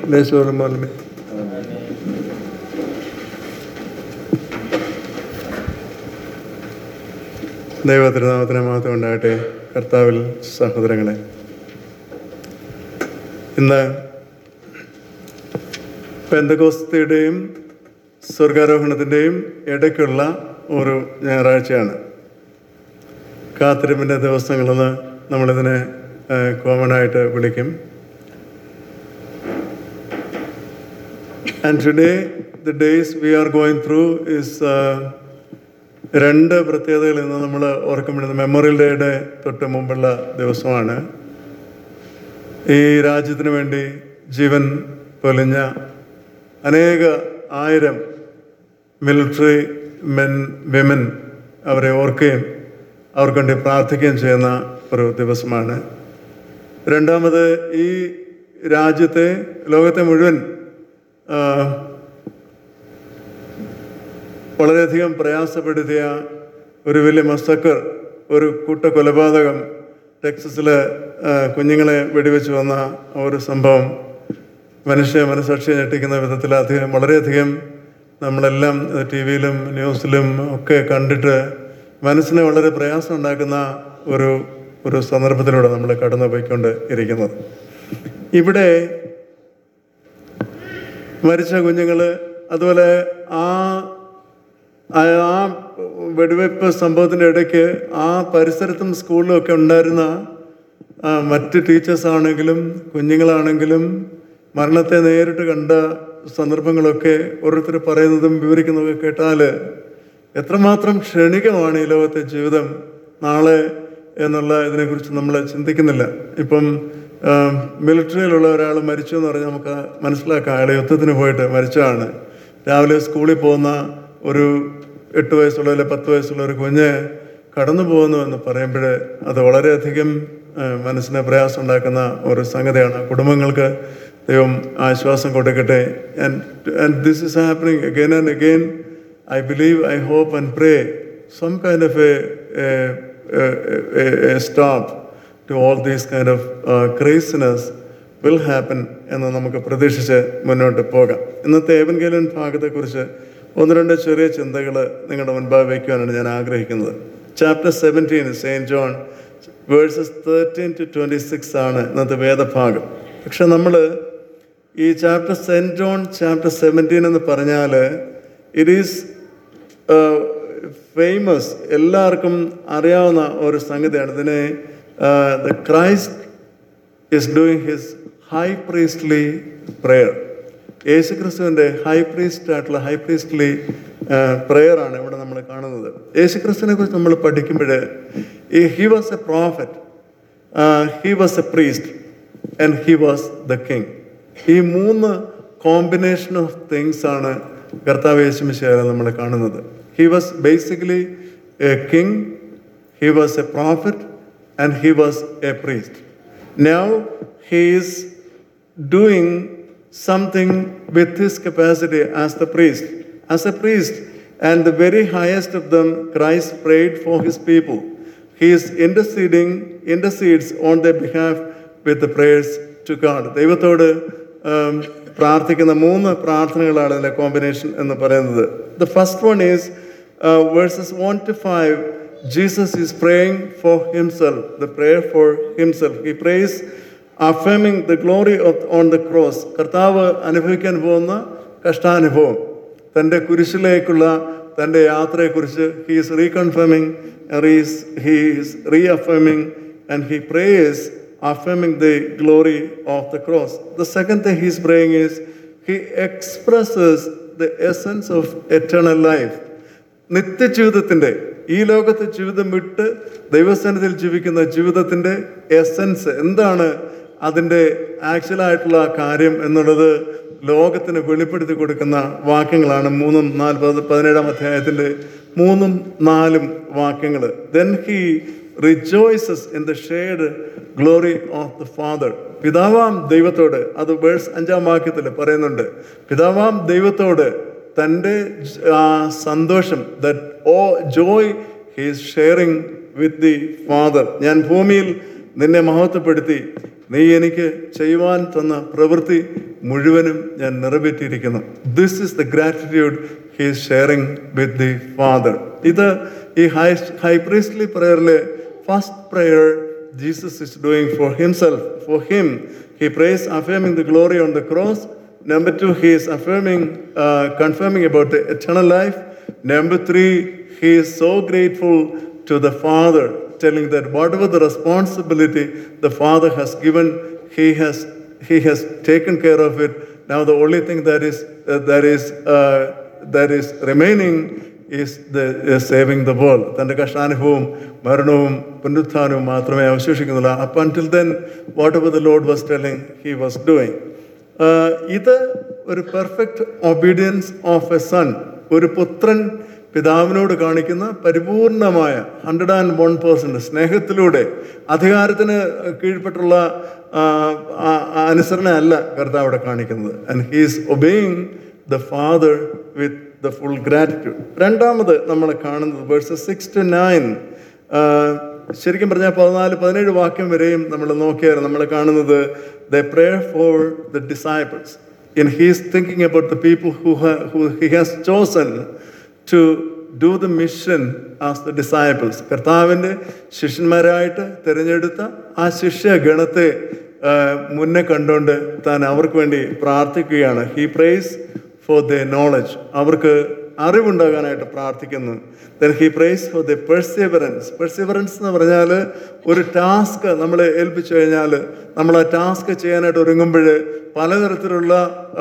ലേശോറമാലമേ ദൈവത്തിരുനാമത്തിന് മാത്രം ഉണ്ടാകട്ടെ കർത്താവിൽ സഹോദരങ്ങളെ ഇന്ന് പെന്തകോസ്തിയുടെയും സ്വർഗാരോഹണത്തിൻ്റെയും ഇടയ്ക്കുള്ള ഒരു ഞായറാഴ്ചയാണ് കാത്തിരിപ്പിൻ്റെ ദിവസങ്ങളെന്ന് നമ്മളിതിനെ കോമൺ ആയിട്ട് വിളിക്കും and today the days we are going through is രണ്ട് പ്രത്യേകതകൾ ഇന്ന് നമ്മൾ ഓർക്കപ്പെടുന്നത് മെമ്മോറിയൽ ഡേയുടെ തൊട്ട് മുമ്പുള്ള ദിവസമാണ് ഈ രാജ്യത്തിന് വേണ്ടി ജീവൻ പൊലിഞ്ഞ അനേക ആയിരം മിലിറ്ററി മെൻ വിമൻ അവരെ ഓർക്കുകയും അവർക്ക് വേണ്ടി പ്രാർത്ഥിക്കുകയും ചെയ്യുന്ന ഒരു ദിവസമാണ് രണ്ടാമത് ഈ രാജ്യത്തെ ലോകത്തെ മുഴുവൻ ആ, വളരെയധികം പ്രയാസപ്പെടുത്തിയ ഒരു വലിയ മസ്തക്കർ ഒരു കൂട്ട കൊലപാതകം ടെക്സസിൽ കുഞ്ഞുങ്ങളെ വെടിവെച്ച് വന്ന ആ ഒരു സംഭവം മനുഷ്യ മനസാക്ഷിയെ ഞെട്ടിക്കുന്ന വിധത്തിൽ അധികം വളരെയധികം നമ്മളെല്ലാം ടി വിയിലും ന്യൂസിലും ഒക്കെ കണ്ടിട്ട് മനസ്സിന് വളരെ പ്രയാസം ഉണ്ടാക്കുന്ന ഒരു ഒരു സന്ദർഭത്തിലൂടെ നമ്മൾ കടന്നു പോയിക്കൊണ്ട് ഇരിക്കുന്നത് ഇവിടെ മരിച്ച കുഞ്ഞുങ്ങൾ അതുപോലെ ആ ആ ആ വെടിവെപ്പ് സംഭവത്തിൻ്റെ ഇടയ്ക്ക് ആ പരിസരത്തും സ്കൂളിലും ഒക്കെ ഉണ്ടായിരുന്ന ആ, മറ്റ് ടീച്ചേഴ്സ് ആണെങ്കിലും കുഞ്ഞുങ്ങളാണെങ്കിലും മരണത്തെ നേരിട്ട് കണ്ട സന്ദർഭങ്ങളൊക്കെ ഓരോരുത്തർ പറയുന്നതും വിവരിക്കുന്നതൊക്കെ കേട്ടാൽ എത്രമാത്രം ക്ഷണികമാണ് ഈ ലോകത്തെ ജീവിതം നാളെ എന്നുള്ള ഇതിനെക്കുറിച്ച് നമ്മൾ ചിന്തിക്കുന്നില്ല ഇപ്പം ആ, മിലിറ്ററിയിലുള്ള ഒരാൾ മരിച്ചു എന്ന് പറഞ്ഞാൽ നമുക്ക് മനസ്സിലാക്കാം അയാൾ യുദ്ധത്തിന് പോയിട്ട് മരിച്ചതാണ് രാവിലെ സ്കൂളിൽ പോകുന്ന ഒരു എട്ട് വയസ്സുള്ള അല്ലെ പത്ത് വയസ്സുള്ള ഒരു കുഞ്ഞ് കടന്നു പോകുന്നു എന്ന് പറയുമ്പോൾ അത് വളരെയധികം ആ, മനസ്സിന് പ്രയാസം ഉണ്ടാക്കുന്ന ഒരു സംഗതിയാണ് കുടുംബങ്ങൾക്ക് ദൈവം ആശ്വാസം കൊടുക്കട്ടെ and and this is happening again and again I believe I hope and pray some kind of a stop to all these kind of craziness will happen എന്ന് നമുക്ക് പ്രതീക്ഷിച്ച് മുന്നോട്ട് പോകാം ഇന്നത്തെ ഏവൻഗേലൻ ഭാഗത്തെക്കുറിച്ച് ഒന്ന് രണ്ട് ചെറിയ ചിന്തകൾ നിങ്ങളുടെ മുൻപാകെ വയ്ക്കുവാനാണ് ഞാൻ ആഗ്രഹിക്കുന്നത് chapter seventeen saint John verses thirteen to twenty six ആണ് ഇന്നത്തെ വേദഭാഗം പക്ഷെ നമ്മൾ ഈ chapter saint John chapter seventeen എന്ന് പറഞ്ഞാൽ ഇറ്റ് ഈസ് ഫേമസ് എല്ലാവർക്കും അറിയാവുന്ന ഒരു സംഗതിയാണ് ഇതിനെ the Christ is doing his high priestly prayer യേശു ക്രിസ്തുവിൻ്റെ ഹൈ പ്രീസ്റ്റ് ആയിട്ടുള്ള ഹൈ പ്രീസ്റ്റ്ലി പ്രെയർ ആണ് ഇവിടെ നമ്മൾ കാണുന്നത് യേശു ക്രിസ്തുവിനെ കുറിച്ച് നമ്മൾ പഠിക്കുമ്പോൾ he was a prophet he was a priest and he was the king ഈ മൂന്ന് കോമ്പിനേഷൻ ഓഫ് തിങ്സ് ആണ് കർത്താവ് യേശുമിശിയായ നമ്മൾ കാണുന്നത് he was basically a king he was a prophet and he was a priest Now he is doing something with his capacity as the priest. As a priest, and the very highest of them, Christ prayed for his people. He is interceding, intercedes on their behalf with the prayers to God. ദൈവത്തോട് um, പ്രാർത്ഥിക്കുന്ന മൂന്ന് പ്രാർത്ഥനകളാണ് ഇതിൻ്റെ combination എന്ന് പറയുന്നത് the first one is verses one to five Jesus is praying for himself, the prayer for himself. He prays affirming the glory of on the cross. കർത്താവ് അനുഭവിക്കാൻ പോകുന്ന കഷ്ടാനുഭവം തൻ്റെ കുരിശിലേക്കുള്ള തൻ്റെ യാത്രയെക്കുറിച്ച് he is reconfirming he is reaffirming and he prayers affirming the glory of the cross. The second thing he's praying is he expresses the essence of eternal life. നിത്യജീവിതത്തിൻ്റെ ഈ ലോകത്തെ ജീവിതം വിട്ട് ദൈവസ്ഥാനത്തിൽ ജീവിക്കുന്ന ജീവിതത്തിൻ്റെ എസൻസ് എന്താണ് അതിൻ്റെ ആക്ച്വലായിട്ടുള്ള കാര്യം എന്നുള്ളത് ലോകത്തിന് വെളിപ്പെടുത്തി കൊടുക്കുന്ന വാക്യങ്ങളാണ് മൂന്നും നാല് പതി- പതിനേഴാം അധ്യായത്തിൻ്റെ മൂന്നും നാലും വാക്യങ്ങൾ then he rejoices in the shared glory of the Father പിതാവാം ദൈവത്തോട് അത് വേഴ്സ് അഞ്ചാം വാക്യത്തിൽ പറയുന്നുണ്ട് പിതാവാം ദൈവത്തോട് തൻ്റെ ആ സന്തോഷം that oh joy he's sharing with the father ഞാൻ ഭൂമിയിൽ നിന്നെ മഹത്വപ്പെടുത്തി നീ എനിക്ക് ചെയ്യുവാൻ തന്ന പ്രവൃത്തി മുഴുവനും ഞാൻ നിറവേറ്റിയിരിക്കുന്നു this is the gratitude he's sharing with the father ഇത് ഈ ഹൈ ഹൈ പ്രീസ്ലി പ്രയറിലെ first prayer Jesus is doing for himself, for him. He prays, affirming the glory on the cross. Number two, he is affirming, uh, confirming about the eternal life. Number three, he is so grateful to the Father, telling that whatever the responsibility the Father has given, he has he has taken care of it. Now the only thing that is uh, that is uh, that is remaining is the is saving the world. തൻ്റെ കഷ്ടാനുഭവവും മരണവും പുനരുത്ഥാനവും മാത്രമേ അവശേഷിക്കുന്നുള്ളൂ up until then whatever the lord was telling he was doing ഇത് ഒരു perfect obedience of a son ഒരു പുത്രൻ പിതാവിനോട് കാണിക്കുന്ന പരിപൂർണമായ ഹൺഡ്രഡ് ആൻഡ് വൺ പേഴ്സൻറ്റ് സ്നേഹത്തിലൂടെ അധികാരത്തിന് കീഴ്പ്പെട്ടുള്ള ആ, ആ, ആ അനുസരണ അല്ല കർത്താവ് അവിടെ കാണിക്കുന്നത് and he's obeying the father with the full gratitude രണ്ടാമത് നമ്മൾ കാണുന്നത് വേഴ്സസ് സിക്സ് ടു നയൻ ശരിക്കും പറഞ്ഞാൽ പതിനാല് പതിനേഴ് വാക്യം വരെയും നമ്മൾ നോക്കിയാൽ നമ്മൾ കാണുന്നത് the prayer for the disciples in he's thinking about the people who who he has chosen to do the mission as the disciples കർത്താവിൻ്റെ ശിഷ്യന്മാരായിട്ട് തിരഞ്ഞെടുത്ത ആ ശിഷ്യഗണത്തെ ആ, മുന്നേ കണ്ടുകൊണ്ട് താൻ അവർക്ക് വേണ്ടി പ്രാർത്ഥിക്കുകയാണ് he prays for the knowledge അവർക്ക് അറിവുണ്ടാകാനായിട്ട് പ്രാർത്ഥിക്കുന്നു then he prays for the perseverance perseverance എന്ന് പറഞ്ഞാൽ ഒരു ടാസ്ക് നമ്മളെ ഏൽപ്പിച്ചു കഴിഞ്ഞാൽ നമ്മൾ ആ ടാസ്ക് ചെയ്യാനായിട്ട് ഒരുങ്ങുമ്പോൾ പലതരത്തിലുള്ള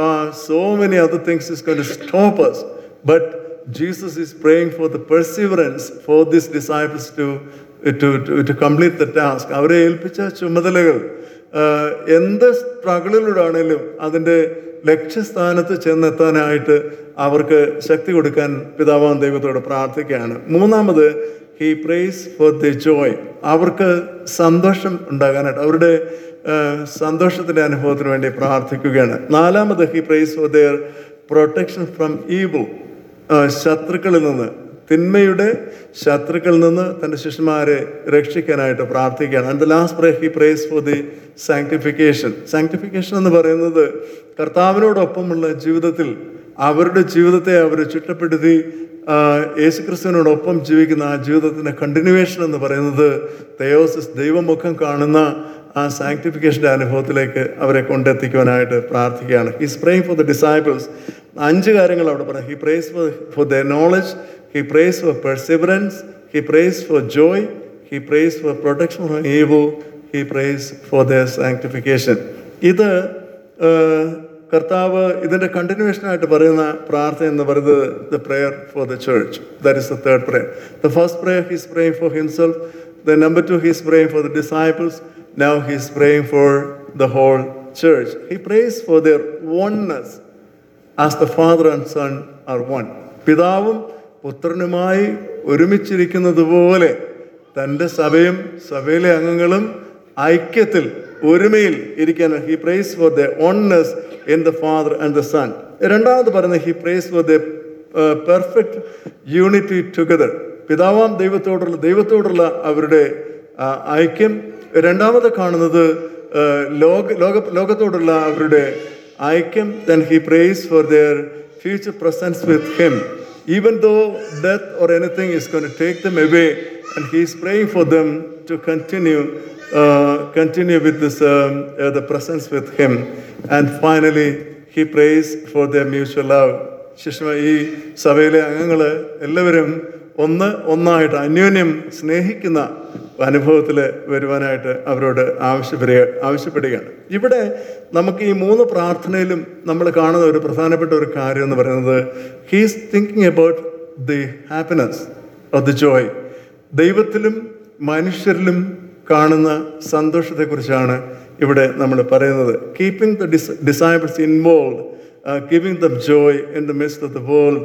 so many other things is going to stop us but Jesus is praying for the perseverance for these disciples to, to, to, to complete the task. അവരെ ഏൽപ്പിച്ച ചുമതലകൾ ആഹ്, എന്ത് സ്ട്രഗിളിലൂടെ ആണെങ്കിലും അതിൻ്റെ ലക്ഷ്യസ്ഥാനത്ത് ചെന്നെത്താനായിട്ട് അവർക്ക് ശക്തി കൊടുക്കാൻ പിതാവാൻ ദൈവത്തോട് പ്രാർത്ഥിക്കുകയാണ് മൂന്നാമത് he prays for the joy അവർക്ക് സന്തോഷം ഉണ്ടാകാനായിട്ട് അവരുടെ ആഹ്, സന്തോഷത്തിൻ്റെ അനുഭവത്തിന് വേണ്ടി പ്രാർത്ഥിക്കുകയാണ് നാലാമത് he prays for their protection from evil ശത്രുക്കളിൽ നിന്ന് തിന്മയുടെ ശത്രുക്കളിൽ നിന്ന് തൻ്റെ ശിഷ്യന്മാരെ രക്ഷിക്കാനായിട്ട് പ്രാർത്ഥിക്കുകയാണ് and the last pray he prays for the sanctification sanctification എന്ന് പറയുന്നത് കർത്താവിനോടൊപ്പമുള്ള ജീവിതത്തിൽ അവരുടെ ജീവിതത്തെ അവർ ചുറ്റപ്പെടുത്തി ആ, യേശുക്രിസ്തുവിനോടൊപ്പം ജീവിക്കുന്ന ആ ജീവിതത്തിൻ്റെ കണ്ടിന്യൂവേഷൻ എന്ന് പറയുന്നത് തെയോസിസ് ദൈവമുഖം കാണുന്ന ആ സാങ്ക്ടിഫിക്കേഷൻ്റെ അനുഭവത്തിലേക്ക് അവരെ കൊണ്ടെത്തിക്കുവാനായിട്ട് പ്രാർത്ഥിക്കുകയാണ് he's praying for the disciples അഞ്ച് കാര്യങ്ങൾ അവിടെ പറഞ്ഞു he prays for for the knowledge he prays for perseverance he prays for joy he prays for protection from evil he prays for the sanctification ഇത് ആ, കർത്താവ് ഇതിൻ്റെ കണ്ടിന്യൂവേഷനായിട്ട് പറയുന്ന പ്രാർത്ഥന എന്ന് പറയുന്നത് the prayer for the church that is the third prayer the first prayer he's praying for himself the number two he's praying for the disciples now he's praying for the whole church he prays for their oneness as the father and son are one പിതാവും പുത്രനുമായി ഒരുമിച്ചിരിക്കുന്നത് പോലെ തൻ്റെ സഭയും സഭയിലെ അംഗങ്ങളും ഐക്യത്തിൽ ഒരുമയിൽ ഇരിക്കാൻ he prays for the oneness in the father and the son രണ്ടാമത് പറയുന്നത് he prays for the perfect unity together പിതാവാം ദൈവത്തോടുള്ള ദൈവത്തോടുള്ള അവരുടെ ആ, ഐക്യം രണ്ടാമത് കാണുന്നത് ആ, ലോക ലോക ലോകത്തോടുള്ള അവരുടെ ഐക്യം then he prays for their future presence with him even though death or anything is going to take them away and he is praying for them to continue uh, continue with this um, uh, the presence with him and finally he prays for their mutual love ശിഷ്മ ഈ സഭയിലെ അംഗങ്ങൾ എല്ലാവരും ഒന്ന് ഒന്നായിട്ട് അന്യോന്യം സ്നേഹിക്കുന്ന അനുഭവത്തിൽ വരുവാനായിട്ട് അവരോട് ആവശ്യപ്പെടുക ആവശ്യപ്പെടുകയാണ് ഇവിടെ നമുക്ക് ഈ മൂന്ന് പ്രാർത്ഥനയിലും നമ്മൾ കാണുന്ന ഒരു പ്രധാനപ്പെട്ട ഒരു കാര്യം എന്ന് പറയുന്നത് he's thinking about the happiness of the joy ദൈവത്തിലും മനുഷ്യരിലും കാണുന്ന സന്തോഷത്തെക്കുറിച്ചാണ് ഇവിടെ നമ്മൾ പറയുന്നത് keeping the dis disciples involve giving the joy in the midst of the world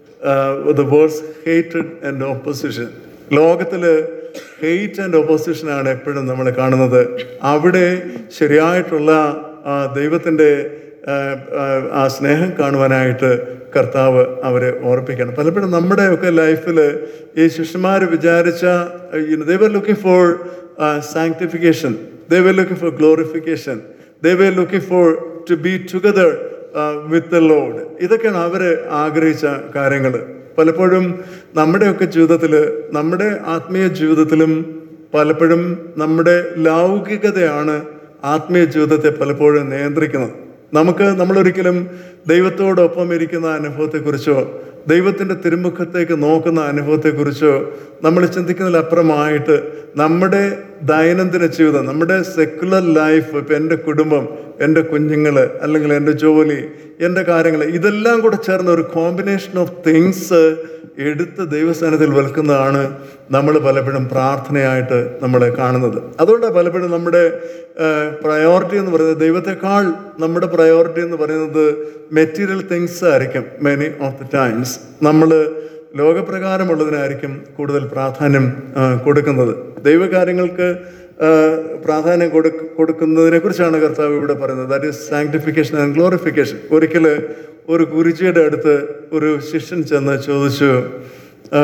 the world's ഹേറ്റഡ് ആൻഡ് ഓപ്പോസിഷൻ ലോകത്തിൽ ഹെയ്റ്റ് ആൻഡ് ഓപ്പോസിഷനാണ് എപ്പോഴും നമ്മൾ കാണുന്നത് അവിടെ ശരിയായിട്ടുള്ള ആ, ദൈവത്തിൻ്റെ ആ, ആ, ആ സ്നേഹം കാണുവാനായിട്ട് കർത്താവ് അവരെ ഓർപ്പിക്കണം പലപ്പോഴും നമ്മുടെയൊക്കെ ലൈഫിൽ ഈ ശിഷ്യന്മാർ വിചാരിച്ച they were looking for sanctification they were looking for glorification they were looking for to be together with the lord ഇതൊക്കെയാണ് അവർ ആഗ്രഹിച്ച കാര്യങ്ങൾ പലപ്പോഴും നമ്മുടെയൊക്കെ ജീവിതത്തിൽ നമ്മുടെ ആത്മീയ ജീവിതത്തിലും പലപ്പോഴും നമ്മുടെ ലൗകികതയാണ് ആത്മീയ ജീവിതത്തെ പലപ്പോഴും നിയന്ത്രിക്കുന്നത് നമുക്ക് നമ്മളൊരിക്കലും ദൈവത്തോടൊപ്പം ഇരിക്കുന്ന അനുഭവത്തെക്കുറിച്ചോ ദൈവത്തിൻ്റെ തിരുമുഖത്തേക്ക് നോക്കുന്ന അനുഭവത്തെക്കുറിച്ചോ നമ്മൾ ചിന്തിക്കുന്നതിലപ്പുറമായിട്ട് നമ്മുടെ ദൈനംദിന ജീവിതം നമ്മുടെ സെക്കുലർ ലൈഫ് ഇപ്പം എൻ്റെ കുടുംബം എൻ്റെ കുഞ്ഞുങ്ങൾ അല്ലെങ്കിൽ എൻ്റെ ജോലി എൻ്റെ കാര്യങ്ങൾ ഇതെല്ലാം കൂടെ ചേർന്ന ഒരു കോമ്പിനേഷൻ ഓഫ് തിങ്സ് എടുത്ത് ദൈവസ്ഥാനത്തിൽ വെൽക്കുന്നതാണ് നമ്മൾ പലപ്പോഴും പ്രാർത്ഥനയായിട്ട് നമ്മൾ കാണുന്നത് അതുകൊണ്ടാണ് പലപ്പോഴും നമ്മുടെ പ്രയോറിറ്റി എന്ന് പറയുന്നത് ദൈവത്തെക്കാൾ നമ്മുടെ പ്രയോറിറ്റി എന്ന് പറയുന്നത് മെറ്റീരിയൽ തിങ്സ് ആയിരിക്കും മെനി ഓഫ് ദി ടൈംസ് നമ്മൾ ലോകപ്രകാരമുള്ളതിനായിരിക്കും കൂടുതൽ പ്രാധാന്യം ആ, കൊടുക്കുന്നത് ദൈവകാര്യങ്ങൾക്ക് ആ, പ്രാധാന്യം കൊടു കൊടുക്കുന്നതിനെ കുറിച്ചാണ് കർത്താവ് ഇവിടെ പറയുന്നത് that is sanctification and glorification ഒരിക്കൽ ഒരു ഗുരുജിയുടെ അടുത്ത് ഒരു ശിഷ്യൻ ചെന്ന് ചോദിച്ചു ആ,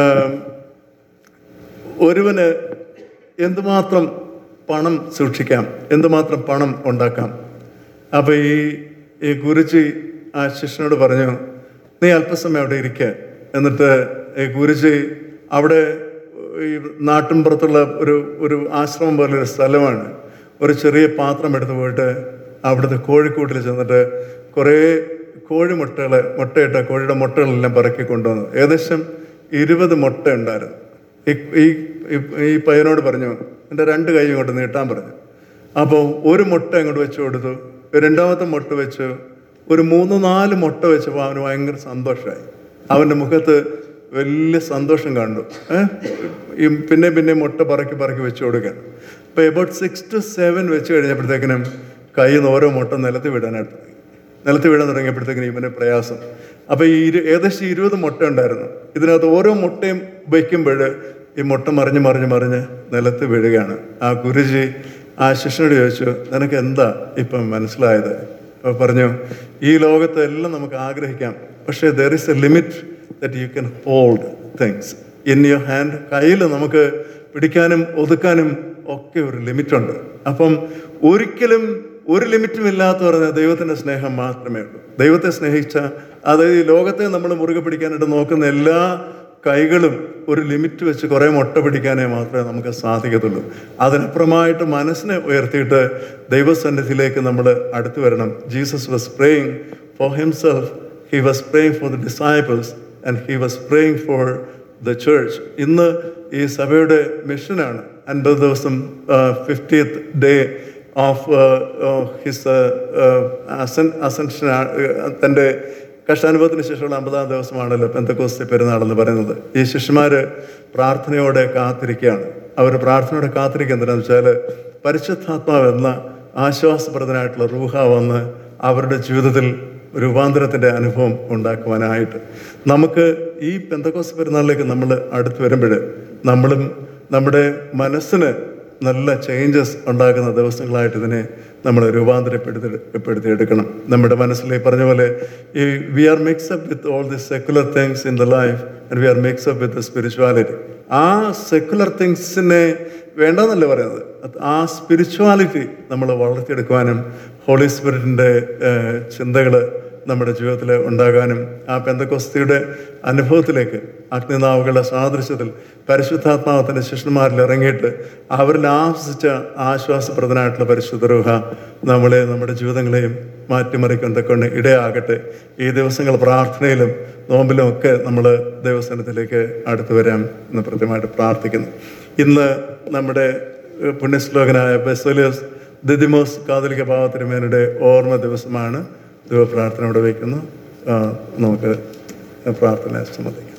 ഒരുവന് എന്തുമാത്രം പണം സൂക്ഷിക്കാം എന്തുമാത്രം പണം ഉണ്ടാക്കാം അപ്പോൾ ഈ ഈ ഗുരുജി ആ ശിഷ്യനോട് പറഞ്ഞു നീ അല്പസമയം അവിടെ ഇരിക്കുക എന്നിട്ട് ഈ ഗുരുജി അവിടെ ഈ നാട്ടിൻപുറത്തുള്ള ഒരു ഒരു ആശ്രമം പോലൊരു സ്ഥലമാണ് ഒരു ചെറിയ പാത്രം എടുത്ത് പോയിട്ട് അവിടുത്തെ കോഴിക്കൂട്ടിൽ ചെന്നിട്ട് കുറേ കോഴിമുട്ടകൾ മുട്ടയിട്ട കോഴിയുടെ മുട്ടകളെല്ലാം പറക്കി കൊണ്ടുവന്നു ഏകദേശം ഇരുപത് മുട്ട ഉണ്ടായിരുന്നു ഈ ഈ- ഈ- ഈ പയ്യനോട് പറഞ്ഞു എൻ്റെ രണ്ട് കൈ ഇങ്ങോട്ട് നീട്ടാൻ പറഞ്ഞു അപ്പോൾ ഒരു മുട്ട അങ്ങോട്ട് വെച്ച് കൊടുത്തു രണ്ടാമത്തെ മുട്ട വെച്ചു ഒരു മൂന്ന് നാല് മുട്ട വെച്ചപ്പോൾ അവന് ഭയങ്കര സന്തോഷമായി അവൻ്റെ മുഖത്ത് വലിയ സന്തോഷം കണ്ടു ഏഹ് ഈ പിന്നെ പിന്നെ മുട്ട പറക്കി പറക്കി വെച്ച് കൊടുക്കാൻ അപ്പോൾ എബൌട്ട് സിക്സ് ടു സെവൻ വെച്ച് കഴിഞ്ഞപ്പോഴത്തേക്കിനും കയ്യിൽ നിന്ന് ഓരോ മുട്ട നിലത്ത് വിടാനായിട്ട് തുടങ്ങി നിലത്ത് വീഴാൻ തുടങ്ങിയപ്പോഴത്തേക്കിനും ഇവന് പ്രയാസം അപ്പോൾ ഈ ഇരു ഏകദേശം ഇരുപത് മുട്ട ഉണ്ടായിരുന്നു ഇതിനകത്ത് ഓരോ മുട്ടയും വയ്ക്കുമ്പോൾ ഈ മുട്ട മറിഞ്ഞ് മറിഞ്ഞ് മറിഞ്ഞ് നിലത്ത് വീഴുകയാണ് ആ ഗുരുജി ആ ശിഷ്യനോട് ചോദിച്ചു നിനക്ക് എന്താ ഇപ്പം മനസ്സിലായത് അപ്പോൾ പറഞ്ഞു ഈ ലോകത്തെ എല്ലാം നമുക്ക് ആഗ്രഹിക്കാം പക്ഷേ there is a limit that you can hold things in your hand കയ്യിൽ നമുക്ക് പിടിക്കാനും ഒതുക്കാനും ഒക്കെ ഒരു ലിമിറ്റുണ്ട് അപ്പം ഒരിക്കലും ഒരു ലിമിറ്റും ഇല്ലാത്ത പറഞ്ഞ ദൈവത്തിൻ്റെ സ്നേഹം മാത്രമേ ഉള്ളൂ ദൈവത്തെ സ്നേഹിച്ച അതായത് ഈ ലോകത്തെ നമ്മൾ മുറുകെ പിടിക്കാനായിട്ട് നോക്കുന്ന എല്ലാ കൈകളും ഒരു ലിമിറ്റ് വെച്ച് കുറേ മുട്ട പിടിക്കാനേ മാത്രമേ നമുക്ക് സാധിക്കത്തുള്ളൂ അതിനപ്പുറമായിട്ട് മനസ്സിനെ ഉയർത്തിയിട്ട് ദൈവസന്നിധിയിലേക്ക് നമ്മൾ അടുത്തു വരണം Jesus was praying for himself he was praying for the disciples and he was praying for the church ഇന്ന് ഈ സഭയുടെ മിഷനാണ് അൻപത് ദിവസം fiftieth day of his ascension തൻ്റെ കഷ്ടാനുഭവത്തിന് ശേഷമുള്ള അമ്പതാം ദിവസമാണല്ലോ പെന്തക്കോസ്തി പെരുന്നാളെന്ന് പറയുന്നത് ഈ ശിഷ്യന്മാർ പ്രാർത്ഥനയോടെ കാത്തിരിക്കുകയാണ് അവർ പ്രാർത്ഥനയോടെ കാത്തിരിക്കുന്നതെന്ന് വെച്ചാൽ പരിശുദ്ധാത്മാവ് എന്ന ആശ്വാസപ്രദനായിട്ടുള്ള റൂഹ വന്ന് അവരുടെ ജീവിതത്തിൽ രൂപാന്തരത്തിൻ്റെ അനുഭവം ഉണ്ടാക്കുവാനായിട്ട് നമുക്ക് ഈ പെന്തക്കോസ് പെരുന്നാളിലേക്ക് നമ്മൾ അടുത്ത് വരുമ്പോൾ നമ്മളും നമ്മുടെ മനസ്സിന് നല്ല ചേഞ്ചസ് ഉണ്ടാക്കുന്ന ദിവസങ്ങളായിട്ട് ഇതിനെ നമ്മൾ രൂപാന്തരപ്പെടുത്തി പെടുത്തിയെടുക്കണം നമ്മുടെ മനസ്സിൽ ഈ പറഞ്ഞ പോലെ ഈ we are mix up with all the secular things in the life and we are mix up with the spirituality ആ സെക്കുലർ തിങ്സിനെ വേണ്ടെന്നല്ല പറയുന്നത് അത് ആ സ്പിരിച്വാലിറ്റി നമ്മൾ വളർത്തിയെടുക്കുവാനും ഹോളി സ്പിരിറ്റിൻ്റെ ചിന്തകൾ നമ്മുടെ ജീവിതത്തിൽ ഉണ്ടാകാനും ആ പെന്തക്കൊസ്തിയുടെ അനുഭവത്തിലേക്ക് അഗ്നിനാവുകളുടെ സാദൃശ്യത്തിൽ പരിശുദ്ധാത്മാവത്തിൻ്റെ ശിഷ്യന്മാരിൽ ഇറങ്ങിയിട്ട് അവരിൽ ആശ്വസിച്ച ആശ്വാസപ്രദനായിട്ടുള്ള പരിശുദ്ധ രൂഹ നമ്മളെ നമ്മുടെ ജീവിതങ്ങളെയും മാറ്റിമറിക്കൊണ്ടൊക്കെ ഇടയാകട്ടെ ഈ ദിവസങ്ങൾ പ്രാർത്ഥനയിലും നോമ്പിലും ഒക്കെ നമ്മൾ ദൈവസ്ഥാനത്തിലേക്ക് അടുത്തു വരാം എന്ന് പ്രത്യേകമായിട്ട് പ്രാർത്ഥിക്കുന്നു ഇന്ന് നമ്മുടെ ഏഹ്, പുണ്യശ്ലോകനായ ബെസോലിയസ് ദിദിമോസ് കാതലിക ഭാവത്തിരുമേനയുടെ ഓർമ്മ ദിവസമാണ് ദൈവപ്രാർത്ഥന ഇവിടെ വയ്ക്കുന്നു ആ, നമുക്ക് പ്രാർത്ഥന സംബന്ധിക്കാം